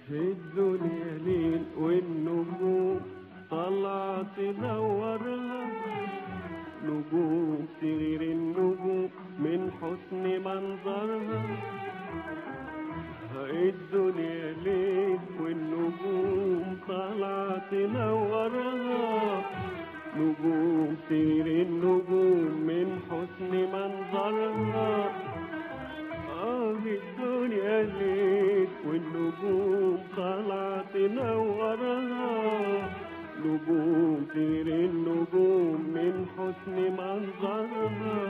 في الدنيا ليل والنجوم طالعة تنورها نجوم تغير النجوم من حسن منظرها الدنيا ليل والنجوم طالعة تنورها نجوم تغير النجوم من حسن منظرها آه الدنيا ليل والنجوم طالعة تنورها نجوم تغير النجوم من حسن منظرها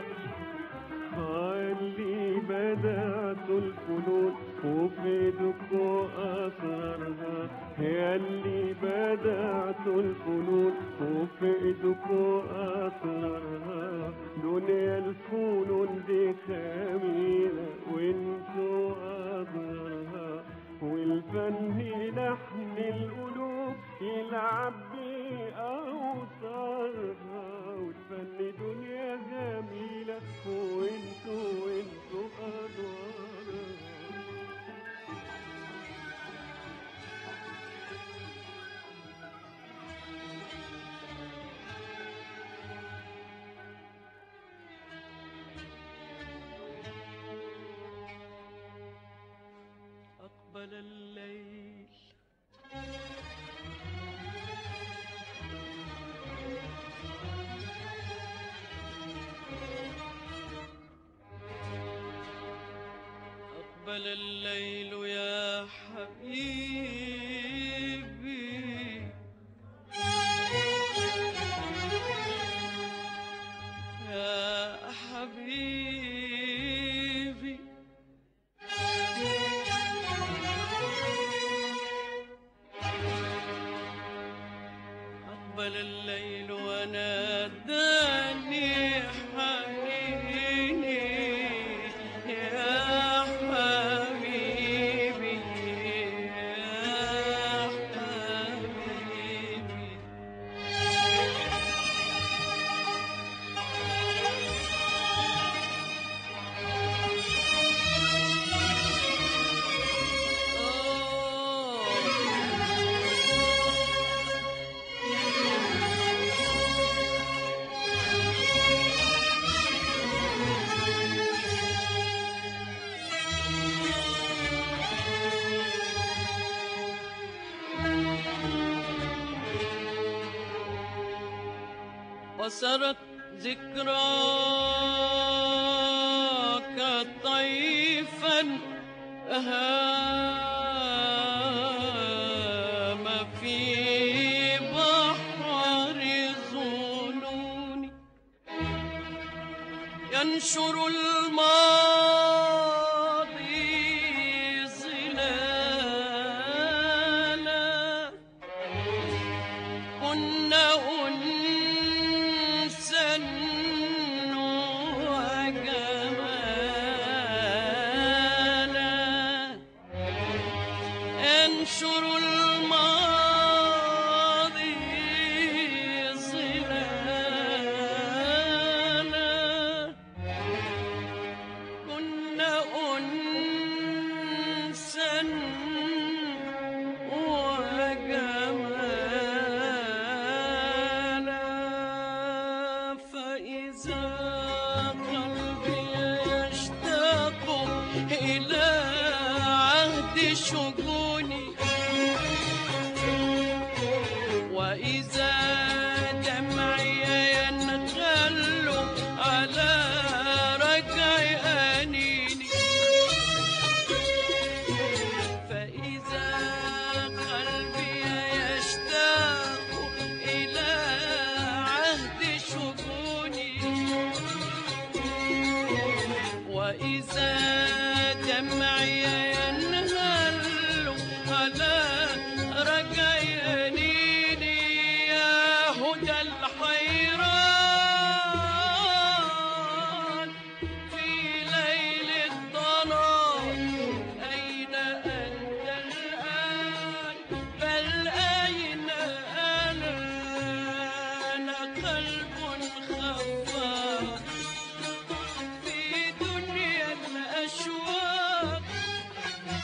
اللي بدأت الفنون وفي دق أثرها هي اللي بدأت الفنون وفي دق أثرها دنيا الفنون دي خميلة وانتو أثرها والفن لحن القلوب يلعب بأوتارها والفن دنيا جميلة وانتو وانتو أدوارها أقبل الليل أقبل الليل يا حبيبي يا حبيبي أقبل الليل وناداني حنيني يا حبيبي يا حبيبي وسرت ذكراك طيفا هام في بحر ظنوني ينشر الماضي ظلالا كنا أنسا وجمالا انشر الماضي ظلالا كنا أنسا وجمالا فإذا قلبي يشتاق إلى عهد شجوني وإذا دمعي ينغل على ركع أنيني فإذا قلبي يشتاق إلى عهد شجوني وإذا دمعي ينهل على رجع أنيني يا هدى الحيران في ليل الظلام أين أنت الآن بل أين أنا أنا قلب خفاف في دنيا الأشواق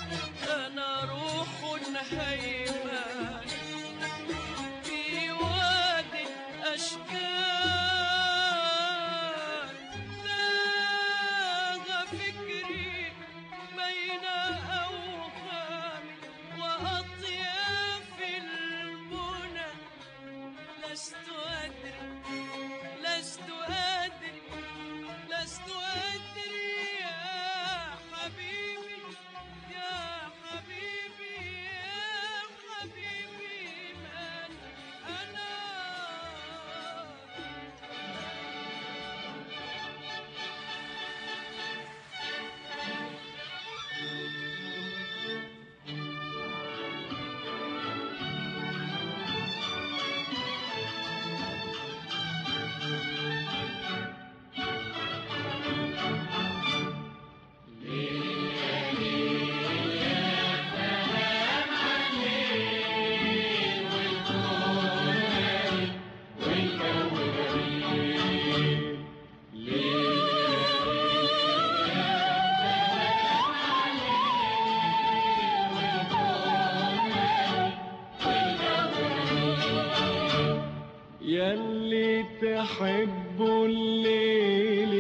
بتحب الليل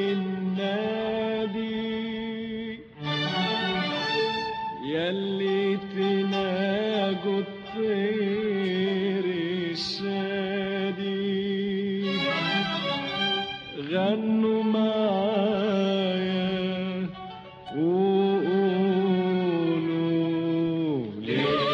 النادي يلي تناجوا الطير الشادي غنوا معايا وقولوا ليه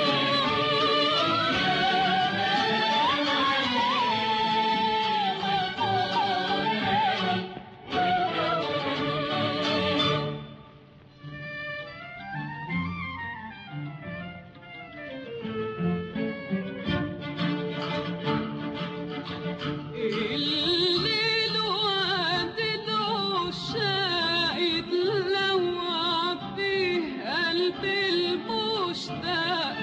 الليل وعدله شاهد لوع فيه قلب المشتاق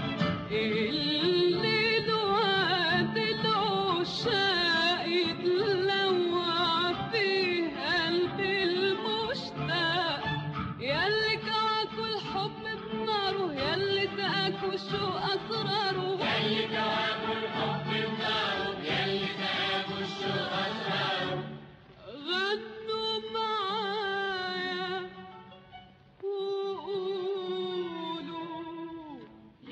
الليل وعدله شاهد لوع فيه قلب المشتاق ياللي كعكوا الحب بناره ياللي تاكوا الشوق اسراره ياللي كعكوا الحب بناره ياللي تاكوا الشوق اسراره غنوا معايا وقولوا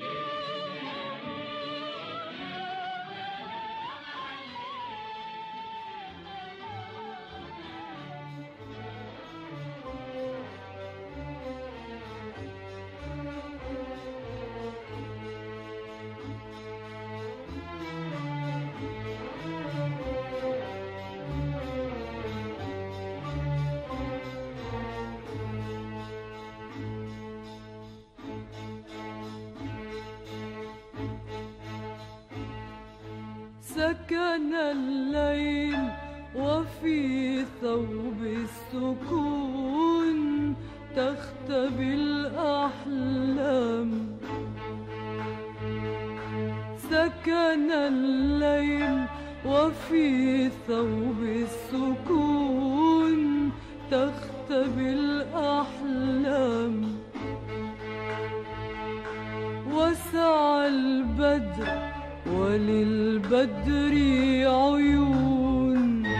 سكن الليل وفي ثوب السكون تختبي الأحلام سكن الليل وفي ثوب السكون تختبي الأحلام وسع البدر وللبدر عيون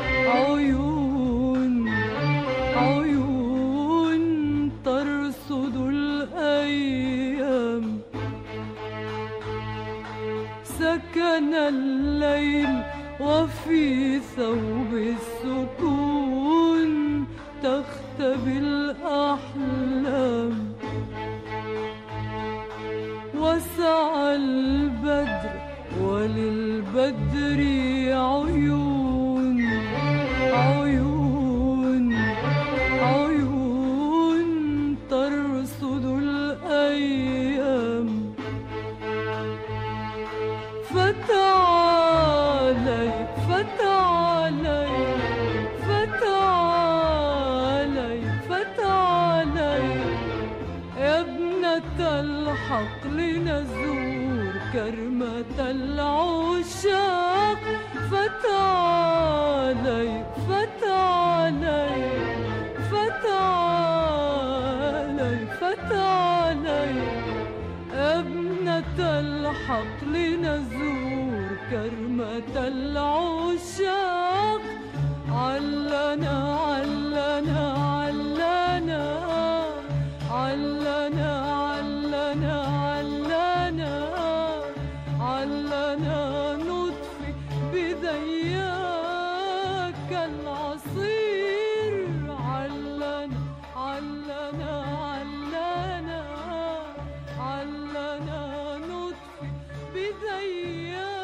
عيون عيون ترصد الأيام سكن الليل وفي ثوب السكون تختبي الأحلام وسع البدر وللبدر عيون عيون عيون ترصد الأيام فتعالي فتعالي فتعالي فتعالي يا ابنة الحق لنزور كرمة العشاق فتعالي فتعالي فتعالي فتعالي ابنة الحق لنزور كرمة العشاق علنا علنا علنا علنا علنا علنا علنا نطفي بذياك العصير علنا علنا علنا علنا نطفي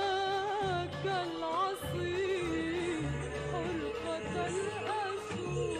بذياك العصير حلقة الأسود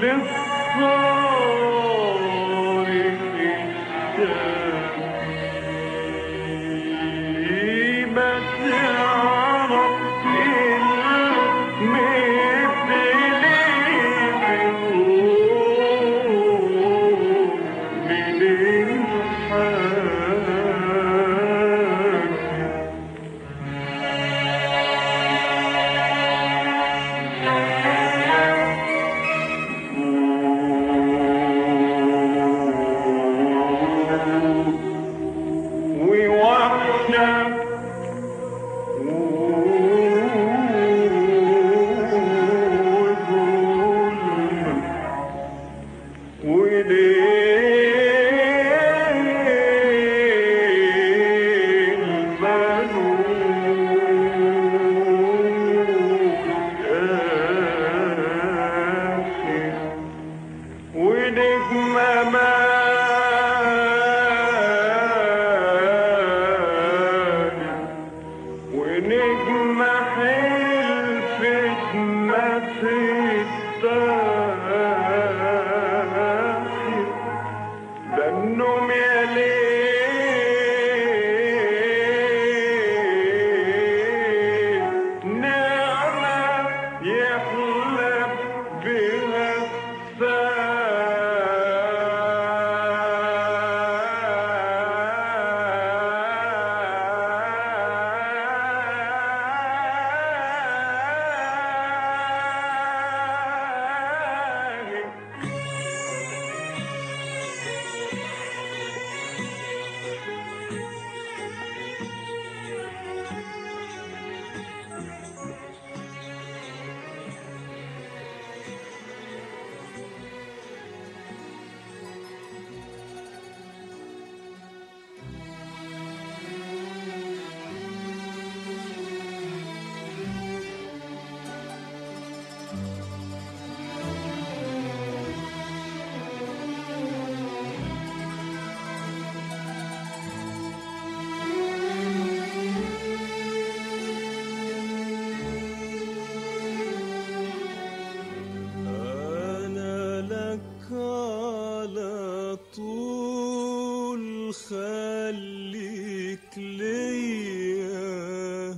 خليك ليا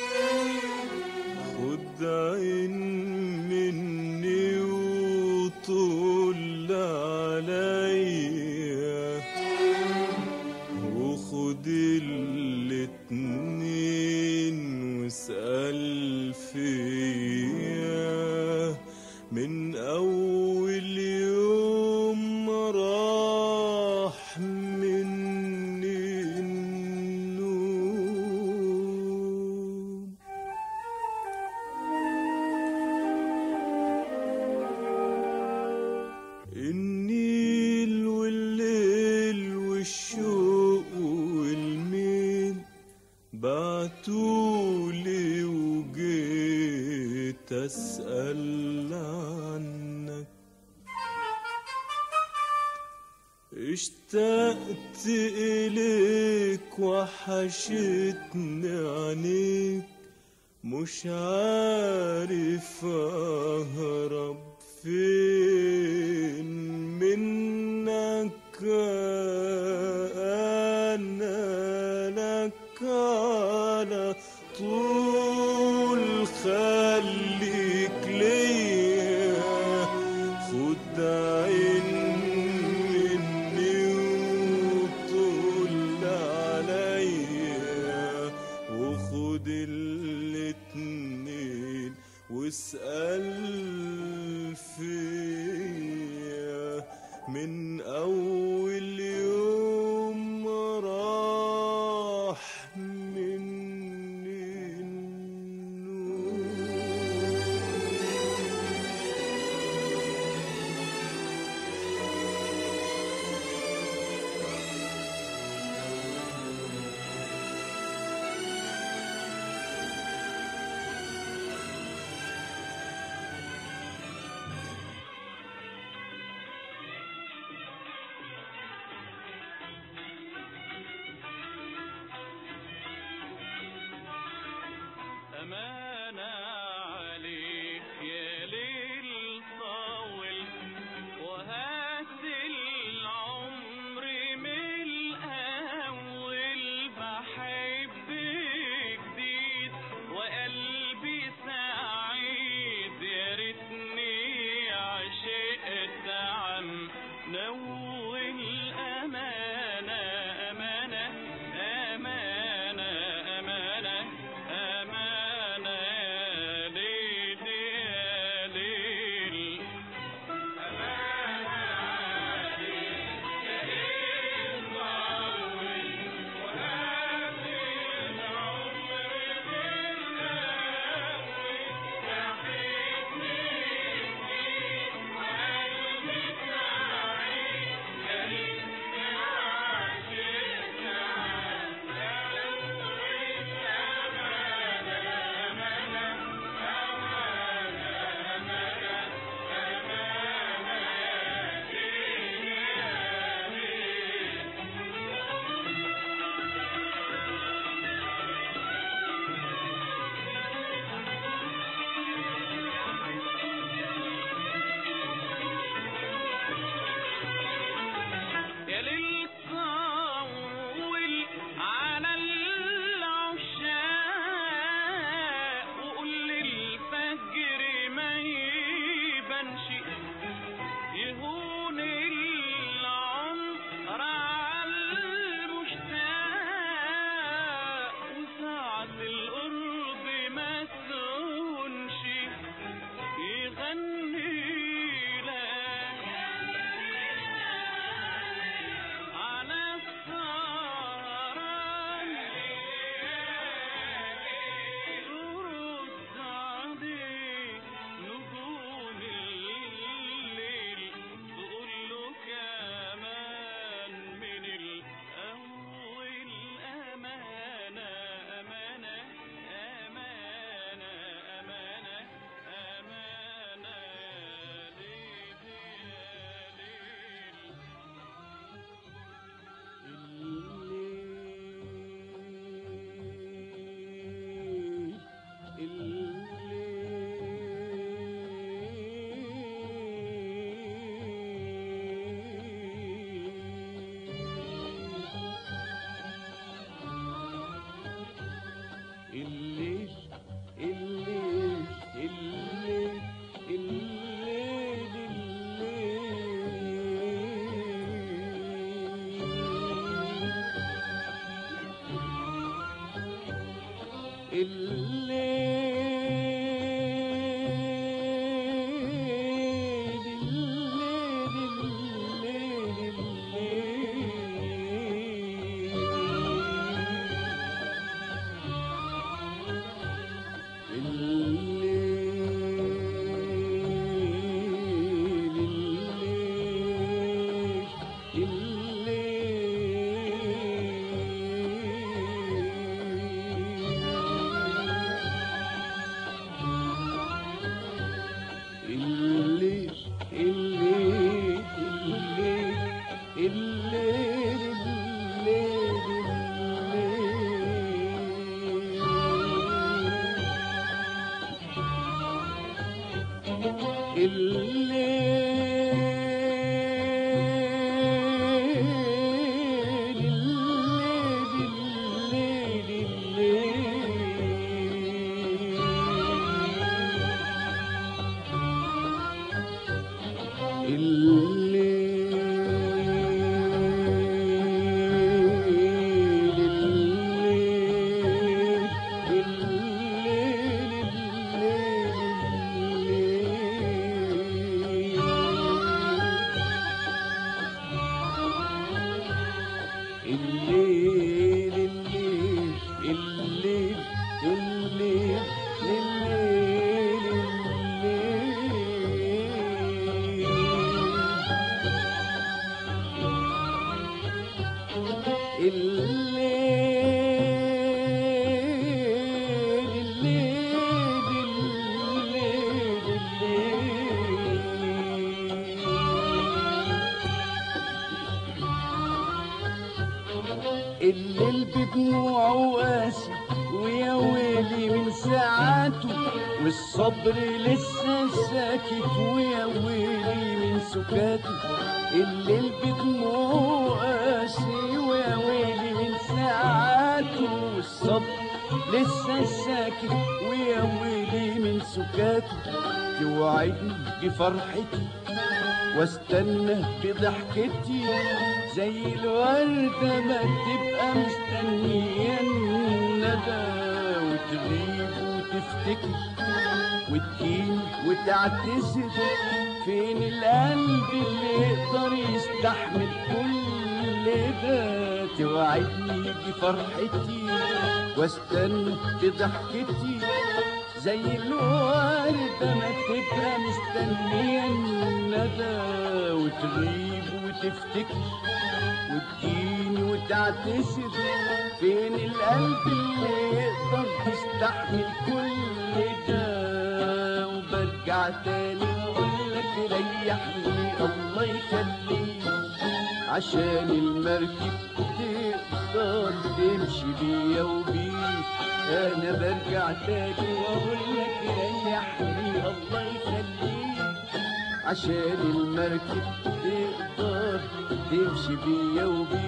خد عين مني وطول عليا وخد الاتنين واسأل فيا من أول يوم ما راح مني النوم النيل والليل والشوق والميل بعتولي وجيت أسأل عنك اشتقت إليك وحشتني عينيك مش عارف أهرب فين منك أنا لك على طول خليك ليا خد عين مني وطول عليا وخد الاتنين واسأل فيا من أول يوم ما راح مني النور الليل الليل الليل الليل الليل الليل الليل الليل الليل الليل الليل بدموعه قاسي ويا ويلي من ساعاته والصبر لسه ساكت ويا ويلي من سكاته الليل بدموعه قاسي ويا ويلي من ساعاته والصبر لسه ساكت ويا ويلي من سكاته توعدني بفرحتي واستنى بضحكتي زي الوردة ما تبقى مستنية الندى وتغيب وتفتكر وتجيني وتعتذر فين القلب اللي يقدر يستحمل كل ده توعدني بفرحتي واستنى بضحكتي زي الوردة ما تبقى مستنية الندى وتغيب وتفتكر وتجيني وتعتذر فين القلب اللي يقدر يستحمل كل ده وبرجع تاني واقول لك ريحني الله يخليك عشان المركب تقدر تمشي بيا وبيك انا برجع تاني واقول لك ريحني الله يخليك عشان المركب تقدر تمشي بيا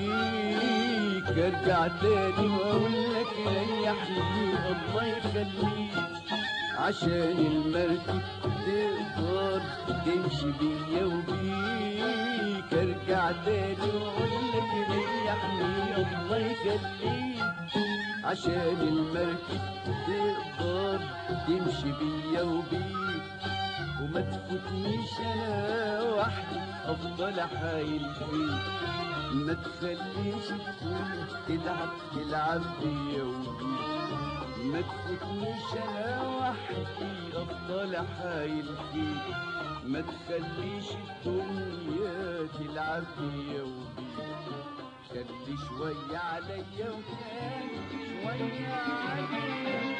وبيك ارجع تاني واقول لك ريحني الله يخليك عشان المركب تقدر تمشي بيا وبيك ارجع تاني واقول لك ريحني الله يخليك عشان المركب تقدر تمشي بيا وبيك وما تفوتنيش انا وحدي افضل حايل فيك ما تخليش تكون تلعب تلعب بيا وبيك ما تفوتنيش انا وحدي افضل حايل فيك ما تخليش الدنيا تلعب بيا وبيك خلي شوية عليا وكان شوية عليا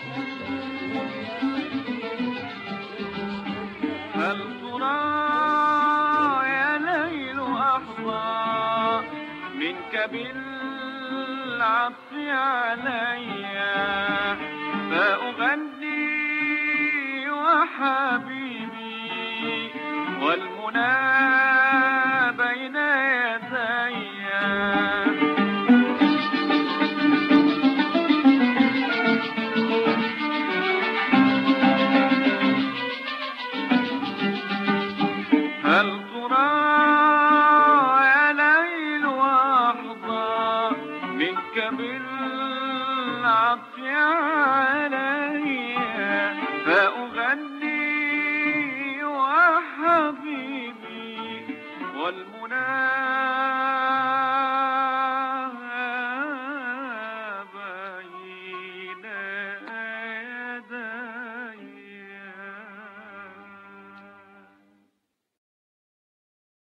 هل ترى يا ليل أحظى منك بالعطف عليا فأغني وحبيبي والمنى بين يدي هل ترى يا ليل أحظى منك بالعطف علي فأغني وحبيبي والمنى